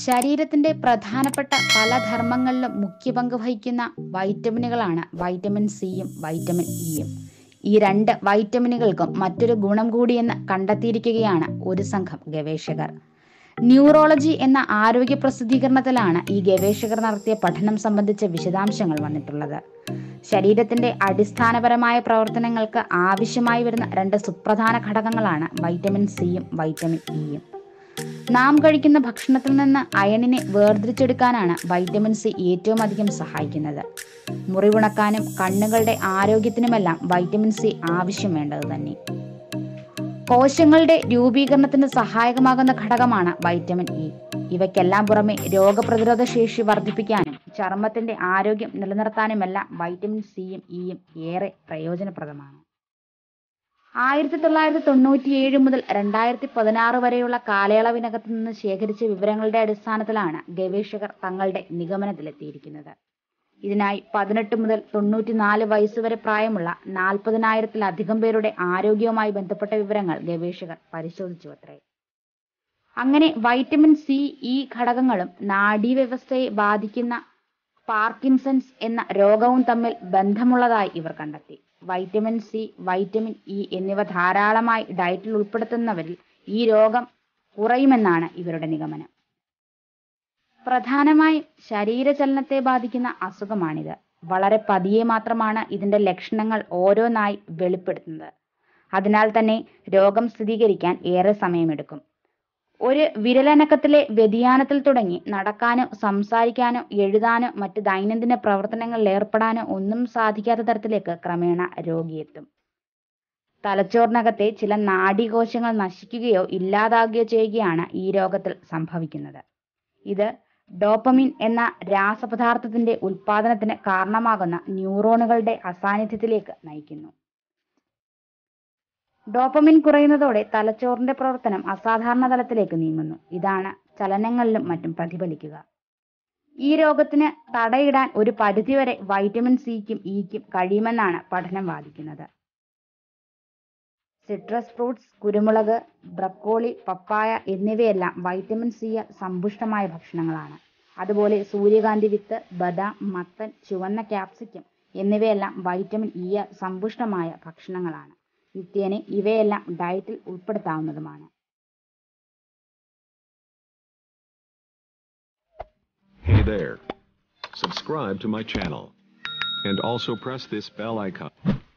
ശരീരത്തിന്റെ പ്രധാനപ്പെട്ട പല ധർമ്മങ്ങളിലും മുഖ്യ പങ്ക് വഹിക്കുന്ന വൈറ്റമിനുകളാണ് വൈറ്റമിൻ സിയും വൈറ്റമിൻ ഇയും ഈ രണ്ട് വൈറ്റമിനുകൾക്കും മറ്റൊരു ഗുണം കൂടിയെന്ന് കണ്ടെത്തിയിരിക്കുകയാണ് ഒരു സംഘം ഗവേഷകർ ന്യൂറോളജി എന്ന ആരോഗ്യ പ്രസിദ്ധീകരണത്തിലാണ് ഈ ഗവേഷകർ നടത്തിയ പഠനം സംബന്ധിച്ച വിശദാംശങ്ങൾ വന്നിട്ടുള്ളത് ശരീരത്തിന്റെ അടിസ്ഥാനപരമായ പ്രവർത്തനങ്ങൾക്ക് ആവശ്യമായി വരുന്ന രണ്ട് സുപ്രധാന ഘടകങ്ങളാണ് വൈറ്റമിൻ സിയും വൈറ്റമിൻ ഇയും നാം കഴിക്കുന്ന ഭക്ഷണത്തിൽ നിന്ന് അയണിനെ വേർതിരിച്ചെടുക്കാനാണ് വൈറ്റമിൻ സി ഏറ്റവും അധികം സഹായിക്കുന്നത് മുറിവുണക്കാനും കണ്ണുകളുടെ ആരോഗ്യത്തിനുമെല്ലാം വൈറ്റമിൻ സി ആവശ്യം വേണ്ടത് തന്നെ കോശങ്ങളുടെ രൂപീകരണത്തിന് സഹായകമാകുന്ന ഘടകമാണ് വൈറ്റമിൻ ഇ ഇവയ്ക്കെല്ലാം പുറമെ രോഗപ്രതിരോധ ശേഷി വർദ്ധിപ്പിക്കാനും ചർമ്മത്തിന്റെ ആരോഗ്യം നിലനിർത്താനുമെല്ലാം വൈറ്റമിൻ സിയും ഇയും ഏറെ പ്രയോജനപ്രദമാണ് ആയിരത്തി തൊള്ളായിരത്തി തൊണ്ണൂറ്റിയേഴ് മുതൽ രണ്ടായിരത്തി പതിനാറ് വരെയുള്ള കാലയളവിനകത്ത് നിന്ന് ശേഖരിച്ച വിവരങ്ങളുടെ അടിസ്ഥാനത്തിലാണ് ഗവേഷകർ തങ്ങളുടെ നിഗമനത്തിലെത്തിയിരിക്കുന്നത് ഇതിനായി പതിനെട്ട് മുതൽ തൊണ്ണൂറ്റിനാല് വയസ്സ് വരെ പ്രായമുള്ള നാൽപ്പതിനായിരത്തിലധികം പേരുടെ ആരോഗ്യവുമായി ബന്ധപ്പെട്ട വിവരങ്ങൾ ഗവേഷകർ പരിശോധിച്ചു അത്രേ അങ്ങനെ വൈറ്റമിൻ സി ഇ ഘടകങ്ങളും നാഡീവ്യവസ്ഥയെ ബാധിക്കുന്ന പാർക്കിൻസൺസ് എന്ന രോഗവും തമ്മിൽ ബന്ധമുള്ളതായി ഇവർ കണ്ടെത്തി വൈറ്റമിൻ സി വൈറ്റമിൻ ഇ എന്നിവ ധാരാളമായി ഡയറ്റിൽ ഉൾപ്പെടുത്തുന്നവരിൽ ഈ രോഗം കുറയുമെന്നാണ് ഇവരുടെ നിഗമനം പ്രധാനമായും ശരീരചലനത്തെ ബാധിക്കുന്ന അസുഖമാണിത് വളരെ പതിയെ മാത്രമാണ് ഇതിന്റെ ലക്ഷണങ്ങൾ ഓരോന്നായി വെളിപ്പെടുത്തുന്നത് അതിനാൽ തന്നെ രോഗം സ്ഥിരീകരിക്കാൻ ഏറെ സമയമെടുക്കും ഒരു വിരലനക്കത്തിലെ വ്യതിയാനത്തിൽ തുടങ്ങി നടക്കാനോ സംസാരിക്കാനോ എഴുതാനോ മറ്റ് ദൈനംദിന പ്രവർത്തനങ്ങളിൽ ഏർപ്പെടാനോ ഒന്നും സാധിക്കാത്ത തരത്തിലേക്ക് ക്രമേണ രോഗിയെത്തും തലച്ചോറിനകത്തെ ചില നാഡീകോശങ്ങൾ നശിക്കുകയോ ഇല്ലാതാകുകയോ ചെയ്യുകയാണ് ഈ രോഗത്തിൽ സംഭവിക്കുന്നത് ഇത് ഡോപ്പമിൻ എന്ന രാസപദാർത്ഥത്തിന്റെ ഉൽപാദനത്തിന് കാരണമാകുന്ന ന്യൂറോണുകളുടെ അസാന്നിധ്യത്തിലേക്ക് നയിക്കുന്നു ഡോപ്പമിൻ കുറയുന്നതോടെ തലച്ചോറിന്റെ പ്രവർത്തനം അസാധാരണ തലത്തിലേക്ക് നീങ്ങുന്നു ഇതാണ് ചലനങ്ങളിലും മറ്റും പ്രതിഫലിക്കുക ഈ രോഗത്തിന് തടയിടാൻ ഒരു പരിധിവരെ വൈറ്റമിൻ സിക്കും ഇക്കും കഴിയുമെന്നാണ് പഠനം വാദിക്കുന്നത് സിട്രസ് ഫ്രൂട്ട്സ് കുരുമുളക് ബ്രക്കോളി പപ്പായ എന്നിവയെല്ലാം വൈറ്റമിൻ സിയ സമ്പുഷ്ടമായ ഭക്ഷണങ്ങളാണ് അതുപോലെ സൂര്യകാന്തി വിത്ത് ബദാം മത്തൻ ചുവന്ന ക്യാപ്സിക്കം എന്നിവയെല്ലാം വൈറ്റമിൻ ഇയ സമ്പുഷ്ടമായ ഭക്ഷണങ്ങളാണ് നിത്യേന ഇവയെല്ലാം ഡയറ്റിൽ ഉൾപ്പെടുത്താവുന്നതുമാണ് Hey there. Subscribe to my channel. And also press this bell icon.